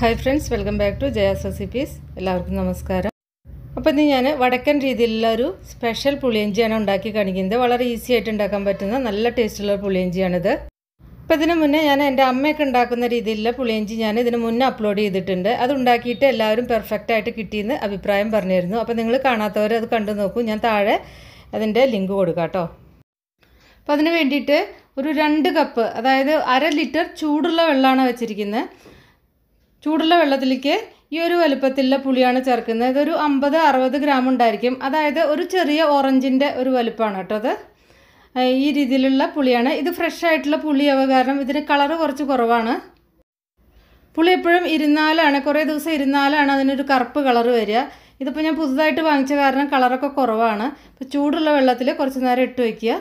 hi friends welcome back to Jaya's recipes എല്ലാവർക്കും നമസ്കാരം അപ്പോൾ ഇന്ന് ഞാൻ വടക്കൻ രീതിയിലുള്ള ഒരു സ്പെഷ്യൽ പുളിയഞ്ചിയാണ് ഉണ്ടാക്കി കാണിക്കുന്നത് വളരെ ഈസി ആയിട്ട് ഉണ്ടാക്കാൻ പറ്റുന്ന നല്ല ടേസ്റ്റുള്ള പുളിയഞ്ചിയാണിത് അപ്പോൾ ഇതിന് മുന്നേ ഞാൻ എൻ്റെ അമ്മയൊക്കെ ഉണ്ടാക്കുന്ന രീതിയിലുള്ള പുളിയഞ്ചി ഞാൻ ഇതിന് മുന്നേ അപ്ലോഡ് ചെയ്തിട്ടുണ്ട് അത് ഉണ്ടാക്കിയിട്ട് എല്ലാവരും പെർഫെക്റ്റ് ആയിട്ട് കിട്ടിയെന്ന് അഭിപ്രായം പറഞ്ഞിരുന്നു അപ്പോൾ നിങ്ങൾ കാണാത്തവർ അത് കണ്ടു നോക്കൂ ഞാൻ താഴെ അതിൻ്റെ ലിങ്ക് കൊടുക്കാം കേട്ടോ അപ്പോൾ അതിന് വേണ്ടിയിട്ട് ഒരു രണ്ട് കപ്പ് അതായത് അര ലിറ്റർ ചൂടുള്ള വെള്ളമാണ് വെച്ചിരിക്കുന്നത് ചൂടുള്ള വെള്ളത്തിലേക്ക് ഈ ഒരു വലുപ്പത്തിലുള്ള പുളിയാണ് ചേർക്കുന്നത് ഇതൊരു അമ്പത് അറുപത് ഗ്രാം ഉണ്ടായിരിക്കും അതായത് ഒരു ചെറിയ ഓറഞ്ചിൻ്റെ ഒരു വലുപ്പമാണ് കേട്ടോ അത് ഈ രീതിയിലുള്ള പുളിയാണ് ഇത് ഫ്രഷ് ആയിട്ടുള്ള പുളിയാവുക കാരണം ഇതിന് കളറ് കുറച്ച് കുറവാണ് പുളി എപ്പോഴും ഇരുന്നാലാണ് കുറേ ദിവസം ഇരുന്നാലാണ് അതിനൊരു കറുപ്പ് കളറ് വരിക ഇതിപ്പോൾ ഞാൻ പുതുതായിട്ട് വാങ്ങിച്ച കാരണം കളറൊക്കെ കുറവാണ് ഇപ്പോൾ ചൂടുള്ള വെള്ളത്തിൽ കുറച്ച് നേരം ഇട്ട് വയ്ക്കുക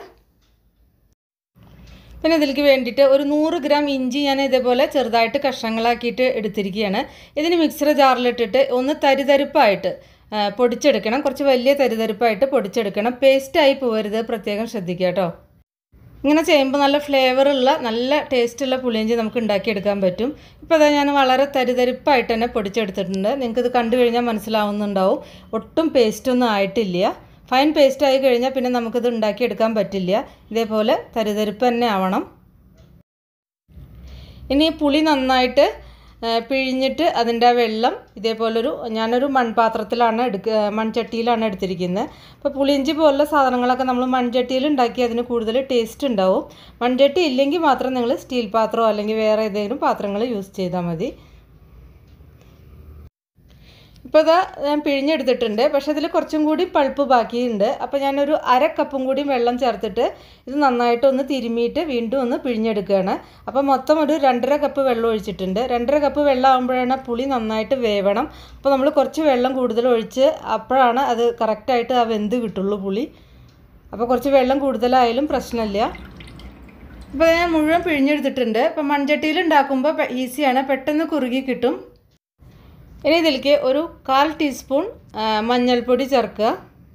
പിന്നെ ഇതിലേക്ക് വേണ്ടിയിട്ട് ഒരു നൂറ് ഗ്രാം ഇഞ്ചി ഞാൻ ഇതേപോലെ ചെറുതായിട്ട് കഷ്ണങ്ങളാക്കിയിട്ട് എടുത്തിരിക്കുകയാണ് ഇതിന് മിക്സർ ജാറിലിട്ടിട്ട് ഒന്ന് തരിതരിപ്പായിട്ട് പൊടിച്ചെടുക്കണം കുറച്ച് വലിയ തരിതരിപ്പായിട്ട് പൊടിച്ചെടുക്കണം പേസ്റ്റായി പോകരുത് പ്രത്യേകം ശ്രദ്ധിക്കുക കേട്ടോ ഇങ്ങനെ ചെയ്യുമ്പോൾ നല്ല ഫ്ലേവറുള്ള നല്ല ടേസ്റ്റുള്ള പുളിയഞ്ചി നമുക്ക് ഉണ്ടാക്കിയെടുക്കാൻ പറ്റും ഇപ്പോൾ അതാ ഞാൻ വളരെ തരിതരിപ്പായിട്ട് തന്നെ പൊടിച്ചെടുത്തിട്ടുണ്ട് നിങ്ങൾക്കിത് കണ്ടു കഴിഞ്ഞാൽ മനസ്സിലാവുന്നുണ്ടാവും ഒട്ടും പേസ്റ്റൊന്നും ആയിട്ടില്ല ഫൈൻ പേസ്റ്റ് ആയി കഴിഞ്ഞാൽ പിന്നെ നമുക്കിത് ഉണ്ടാക്കിയെടുക്കാൻ പറ്റില്ല ഇതേപോലെ തരിതരിപ്പ് തന്നെ ആവണം ഇനി പുളി നന്നായിട്ട് പിഴിഞ്ഞിട്ട് അതിൻ്റെ വെള്ളം ഇതേപോലൊരു ഞാനൊരു മൺപാത്രത്തിലാണ് എടുക്ക മൺചട്ടിയിലാണ് എടുത്തിരിക്കുന്നത് അപ്പോൾ പുളിയിഞ്ചി പോലുള്ള സാധനങ്ങളൊക്കെ നമ്മൾ മൺചട്ടിയിൽ ഉണ്ടാക്കി അതിന് കൂടുതൽ ടേസ്റ്റ് ഉണ്ടാവും മൺചട്ടി ഇല്ലെങ്കിൽ മാത്രം നിങ്ങൾ സ്റ്റീൽ പാത്രമോ അല്ലെങ്കിൽ വേറെ ഏതെങ്കിലും പാത്രങ്ങൾ യൂസ് ചെയ്താൽ മതി ഇപ്പോൾ ഇതാ ഞാൻ പിഴിഞ്ഞെടുത്തിട്ടുണ്ട് പക്ഷേ ഇതിൽ കുറച്ചും കൂടി പൾപ്പ് ബാക്കിയുണ്ട് അപ്പോൾ ഞാനൊരു അര കപ്പും കൂടി വെള്ളം ചേർത്തിട്ട് ഇത് നന്നായിട്ട് ഒന്ന് തിരുമിയിട്ട് വീണ്ടും ഒന്ന് പിഴിഞ്ഞെടുക്കുകയാണ് അപ്പോൾ മൊത്തം ഒരു രണ്ടര കപ്പ് വെള്ളം ഒഴിച്ചിട്ടുണ്ട് രണ്ടര കപ്പ് വെള്ളം ആകുമ്പോഴാണ് പുളി നന്നായിട്ട് വേവണം അപ്പോൾ നമ്മൾ കുറച്ച് വെള്ളം കൂടുതൽ ഒഴിച്ച് അപ്പോഴാണ് അത് കറക്റ്റായിട്ട് ആ വെന്ത് കിട്ടുള്ളൂ പുളി അപ്പോൾ കുറച്ച് വെള്ളം കൂടുതലായാലും പ്രശ്നമില്ല ഇപ്പോൾ ഞാൻ മുഴുവൻ പിഴിഞ്ഞെടുത്തിട്ടുണ്ട് ഇപ്പോൾ മൺചട്ടിയിൽ ഉണ്ടാക്കുമ്പോൾ ഈസിയാണ് പെട്ടെന്ന് കുറുകി കിട്ടും ഇനി ഇതിലേക്ക് ഒരു കാൽ ടീസ്പൂൺ മഞ്ഞൾപ്പൊടി ചേർക്കുക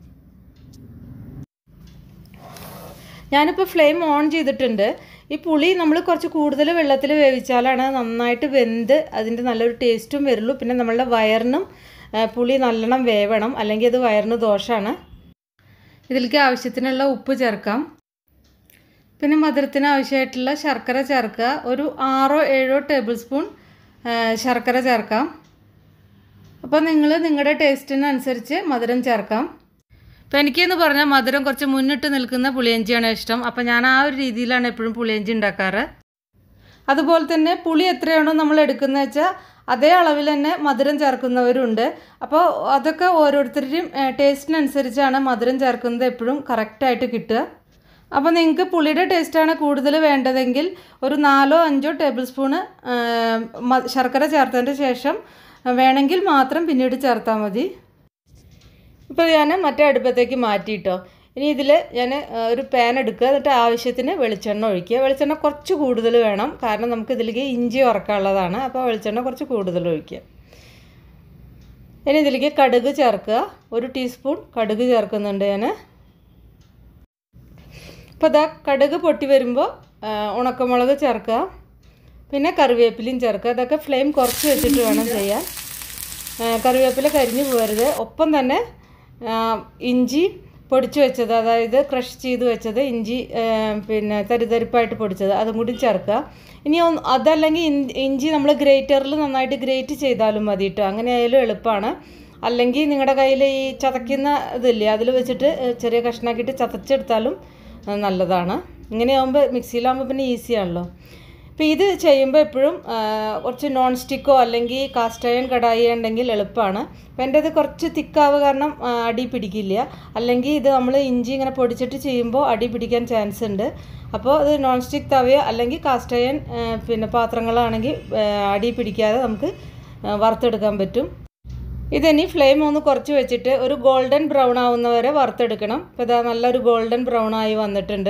ഞാനിപ്പോൾ ഫ്ലെയിം ഓൺ ചെയ്തിട്ടുണ്ട് ഈ പുളി നമ്മൾ കുറച്ച് കൂടുതൽ വെള്ളത്തിൽ വേവിച്ചാലാണ് നന്നായിട്ട് വെന്ത് അതിൻ്റെ നല്ലൊരു ടേസ്റ്റും വരുള്ളൂ പിന്നെ നമ്മളുടെ വയറിനും പുളി നല്ലോണം വേവണം അല്ലെങ്കിൽ അത് വയറിന് ദോഷമാണ് ഇതിലേക്ക് ആവശ്യത്തിനുള്ള ഉപ്പ് ചേർക്കാം പിന്നെ മധുരത്തിന് ആവശ്യമായിട്ടുള്ള ശർക്കര ചേർക്കുക ഒരു ആറോ ഏഴോ ടേബിൾ സ്പൂൺ ശർക്കര ചേർക്കാം അപ്പോൾ നിങ്ങൾ നിങ്ങളുടെ ടേസ്റ്റിനനുസരിച്ച് മധുരം ചേർക്കാം അപ്പോൾ എനിക്കെന്ന് പറഞ്ഞാൽ മധുരം കുറച്ച് മുന്നിട്ട് നിൽക്കുന്ന പുളിയഞ്ചിയാണ് ഇഷ്ടം അപ്പോൾ ഞാൻ ആ ഒരു രീതിയിലാണ് എപ്പോഴും പുളിയഞ്ചി ഉണ്ടാക്കാറ് അതുപോലെ തന്നെ പുളി എത്രയാണോ നമ്മൾ എടുക്കുന്നത് വെച്ചാൽ അതേ അളവിൽ തന്നെ മധുരം ചേർക്കുന്നവരുണ്ട് അപ്പോൾ അതൊക്കെ ഓരോരുത്തരുടെയും ടേസ്റ്റിനനുസരിച്ചാണ് മധുരം ചേർക്കുന്നത് എപ്പോഴും കറക്റ്റായിട്ട് കിട്ടുക അപ്പോൾ നിങ്ങൾക്ക് പുളിയുടെ ടേസ്റ്റാണ് കൂടുതൽ വേണ്ടതെങ്കിൽ ഒരു നാലോ അഞ്ചോ ടേബിൾ സ്പൂണ് ശർക്കര ചേർത്തതിൻ്റെ ശേഷം വേണമെങ്കിൽ മാത്രം പിന്നീട് ചേർത്താൽ മതി ഇപ്പോൾ ഞാൻ മറ്റേ അടുപ്പത്തേക്ക് മാറ്റിയിട്ടോ ഇനി ഇതിൽ ഞാൻ ഒരു പാൻ എടുക്കുക എന്നിട്ട് ആവശ്യത്തിന് വെളിച്ചെണ്ണ ഒഴിക്കുക വെളിച്ചെണ്ണ കുറച്ച് കൂടുതൽ വേണം കാരണം നമുക്ക് ഇതിലേക്ക് ഇഞ്ചി ഉറക്കാനുള്ളതാണ് അപ്പോൾ വെളിച്ചെണ്ണ കുറച്ച് കൂടുതൽ ഒഴിക്കുക ഇനി ഇതിലേക്ക് കടുക് ചേർക്കുക ഒരു ടീസ്പൂൺ കടുക് ചേർക്കുന്നുണ്ട് ഞാൻ ഇപ്പോൾ ഇതാ കടുക് പൊട്ടി വരുമ്പോൾ ഉണക്കമുളക് ചേർക്കുക പിന്നെ കറിവേപ്പിലയും ചേർക്കുക ഇതൊക്കെ ഫ്ലെയിം കുറച്ച് വെച്ചിട്ട് വേണം ചെയ്യാൻ കറിവേപ്പില കരിഞ്ഞു പോകരുത് ഒപ്പം തന്നെ ഇഞ്ചി പൊടിച്ചു വെച്ചത് അതായത് ക്രഷ് ചെയ്ത് വെച്ചത് ഇഞ്ചി പിന്നെ തരിതരിപ്പായിട്ട് പൊടിച്ചത് അതും കൂടി ചേർക്കുക ഇനി അതല്ലെങ്കിൽ ഇഞ്ചി നമ്മൾ ഗ്രേറ്ററിൽ നന്നായിട്ട് ഗ്രേറ്റ് ചെയ്താലും മതി കേട്ടോ അങ്ങനെ ആയാലും എളുപ്പമാണ് അല്ലെങ്കിൽ നിങ്ങളുടെ കയ്യിൽ ഈ ചതയ്ക്കുന്ന ഇതില്ലേ അതിൽ വെച്ചിട്ട് ചെറിയ കഷ്ണാക്കിയിട്ട് ചതച്ചെടുത്താലും നല്ലതാണ് ഇങ്ങനെയാകുമ്പോൾ മിക്സിയിലാകുമ്പോൾ പിന്നെ ഈസിയാണല്ലോ അപ്പോൾ ഇത് ചെയ്യുമ്പോൾ എപ്പോഴും കുറച്ച് നോൺ സ്റ്റിക്കോ അല്ലെങ്കിൽ കാസ്റ്റ് അയൺ കടായി ഉണ്ടെങ്കിൽ എളുപ്പമാണ് അപ്പോൾ എൻ്റെ ഇത് കുറച്ച് തിക്കാവ് കാരണം അടി പിടിക്കില്ല അല്ലെങ്കിൽ ഇത് നമ്മൾ ഇഞ്ചി ഇങ്ങനെ പൊടിച്ചിട്ട് ചെയ്യുമ്പോൾ അടി പിടിക്കാൻ ചാൻസ് ഉണ്ട് അപ്പോൾ ഇത് നോൺ സ്റ്റിക്ക് തവയോ അല്ലെങ്കിൽ കാസ്റ്റ് അയൺ പിന്നെ പാത്രങ്ങളാണെങ്കിൽ അടി പിടിക്കാതെ നമുക്ക് വറുത്തെടുക്കാൻ പറ്റും ഇതിനി ഫ്ലെയിം ഒന്ന് കുറച്ച് വെച്ചിട്ട് ഒരു ഗോൾഡൻ ബ്രൗൺ ആവുന്നവരെ വറുത്തെടുക്കണം അപ്പോൾ ഇതാ നല്ലൊരു ഗോൾഡൻ ബ്രൗൺ ആയി വന്നിട്ടുണ്ട്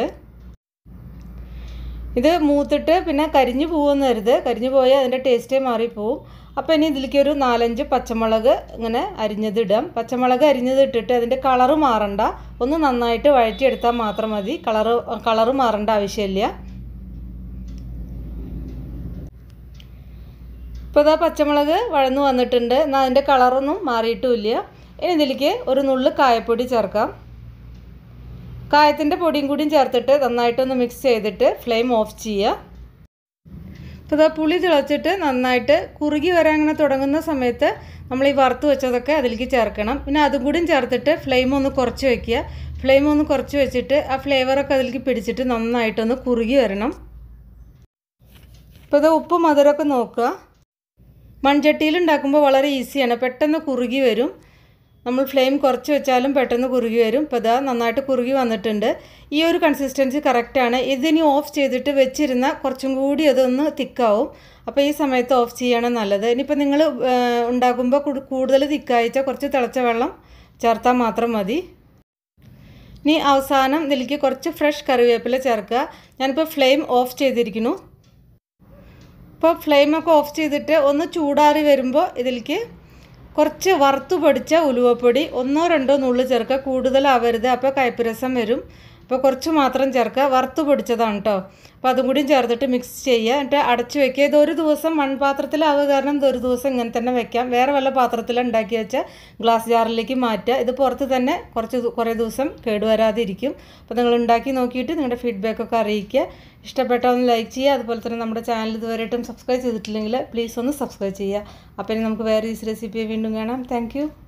ഇത് മൂത്തിട്ട് പിന്നെ കരിഞ്ഞു പോകുമെന്ന് കരുത് കരിഞ്ഞു പോയാൽ അതിൻ്റെ ടേസ്റ്റേ മാറിപ്പോവും അപ്പോൾ ഇനി ഇതിലേക്ക് ഒരു നാലഞ്ച് പച്ചമുളക് ഇങ്ങനെ അരിഞ്ഞത് ഇടാം പച്ചമുളക് അരിഞ്ഞത് ഇട്ടിട്ട് അതിൻ്റെ കളറ് മാറണ്ട ഒന്ന് നന്നായിട്ട് വഴറ്റിയെടുത്താൽ മാത്രം മതി കളറ് കളറ് മാറേണ്ട ആവശ്യമില്ല ഇപ്പോൾ ഇതാ പച്ചമുളക് വഴന്നു വന്നിട്ടുണ്ട് എന്നാൽ അതിൻ്റെ കളറൊന്നും മാറിയിട്ടുമില്ല ഇനി ഇതിലേക്ക് ഒരു നുള്ളു കായപ്പൊടി ചേർക്കാം കായത്തിൻ്റെ പൊടിയും കൂടിയും ചേർത്തിട്ട് നന്നായിട്ടൊന്ന് മിക്സ് ചെയ്തിട്ട് ഫ്ലെയിം ഓഫ് ചെയ്യുക ഇപ്പോൾ ഇതാ പുളി തിളച്ചിട്ട് നന്നായിട്ട് കുറുകി വരാൻ അങ്ങനെ തുടങ്ങുന്ന സമയത്ത് നമ്മൾ ഈ വറുത്ത് വെച്ചതൊക്കെ അതിലേക്ക് ചേർക്കണം പിന്നെ അതും കൂടിയും ചേർത്തിട്ട് ഫ്ലെയിം ഒന്ന് കുറച്ച് വെക്കുക ഫ്ലെയിം ഒന്ന് കുറച്ച് വെച്ചിട്ട് ആ ഫ്ലേവറൊക്കെ അതിലേക്ക് പിടിച്ചിട്ട് നന്നായിട്ടൊന്ന് കുറുകി വരണം ഇപ്പോൾ ഇത് ഉപ്പ് മധുരമൊക്കെ നോക്കുക മൺചട്ടിയിൽ ഉണ്ടാക്കുമ്പോൾ വളരെ ഈസിയാണ് പെട്ടെന്ന് കുറുകി വരും നമ്മൾ ഫ്ലെയിം കുറച്ച് വെച്ചാലും പെട്ടെന്ന് കുറുകി വരും ഇപ്പോൾ ഇതാ നന്നായിട്ട് കുറുകി വന്നിട്ടുണ്ട് ഈ ഒരു കൺസിസ്റ്റൻസി കറക്റ്റാണ് ഇതിനി ഓഫ് ചെയ്തിട്ട് വെച്ചിരുന്ന കുറച്ചും കൂടി അതൊന്ന് തിക്കാവും അപ്പോൾ ഈ സമയത്ത് ഓഫ് ചെയ്യാണ് നല്ലത് ഇനിയിപ്പോൾ നിങ്ങൾ ഉണ്ടാക്കുമ്പോൾ കൂടുതൽ തിക്കായിച്ചാൽ കുറച്ച് തിളച്ച വെള്ളം ചേർത്താൽ മാത്രം മതി ഇനി അവസാനം ഇതിലേക്ക് കുറച്ച് ഫ്രഷ് കറിവേപ്പില ചേർക്കുക ഞാനിപ്പോൾ ഫ്ലെയിം ഓഫ് ചെയ്തിരിക്കുന്നു ഇപ്പോൾ ഫ്ലെയിമൊക്കെ ഓഫ് ചെയ്തിട്ട് ഒന്ന് ചൂടാറി വരുമ്പോൾ ഇതിലേക്ക് കുറച്ച് വറുത്ത് പൊടിച്ച ഉലുവപ്പൊടി ഒന്നോ രണ്ടോ നുള്ളു ചേർക്കുക കൂടുതലാവരുത് അപ്പോൾ കയ്പ്പരസം വരും അപ്പോൾ കുറച്ച് മാത്രം ചേർക്കുക വറുത്ത് പൊടിച്ചതാണ് കേട്ടോ അപ്പോൾ അതും കൂടി ചേർത്തിട്ട് മിക്സ് ചെയ്യുക എന്നിട്ട് അടച്ച് വെക്കുക ഇത് ഒരു ദിവസം മൺപാത്രത്തിലാവുക കാരണം ഇത് ഒരു ദിവസം ഇങ്ങനെ തന്നെ വെക്കാം വേറെ വല്ല പാത്രത്തിൽ ഉണ്ടാക്കി വെച്ചാൽ ഗ്ലാസ് ജാറിലേക്ക് മാറ്റുക ഇത് പുറത്ത് തന്നെ കുറച്ച് കുറേ ദിവസം കേടുവരാതെ ഇരിക്കും അപ്പോൾ നിങ്ങൾ ഉണ്ടാക്കി നോക്കിയിട്ട് നിങ്ങളുടെ ഫീഡ്ബാക്കൊക്കെ അറിയിക്കുക ഇഷ്ടപ്പെട്ടാൽ ഒന്ന് ലൈക്ക് ചെയ്യുക അതുപോലെ തന്നെ നമ്മുടെ ചാനൽ ഇതുവരെയായിട്ടും സബ്സ്ക്രൈബ് ചെയ്തിട്ടില്ലെങ്കിൽ പ്ലീസ് ഒന്ന് സബ്സ്ക്രൈബ് ചെയ്യുക അപ്പോൾ ഇനി നമുക്ക് വേറെ ഈസി റെസിപ്പി വീണ്ടും കാണാം താങ്ക്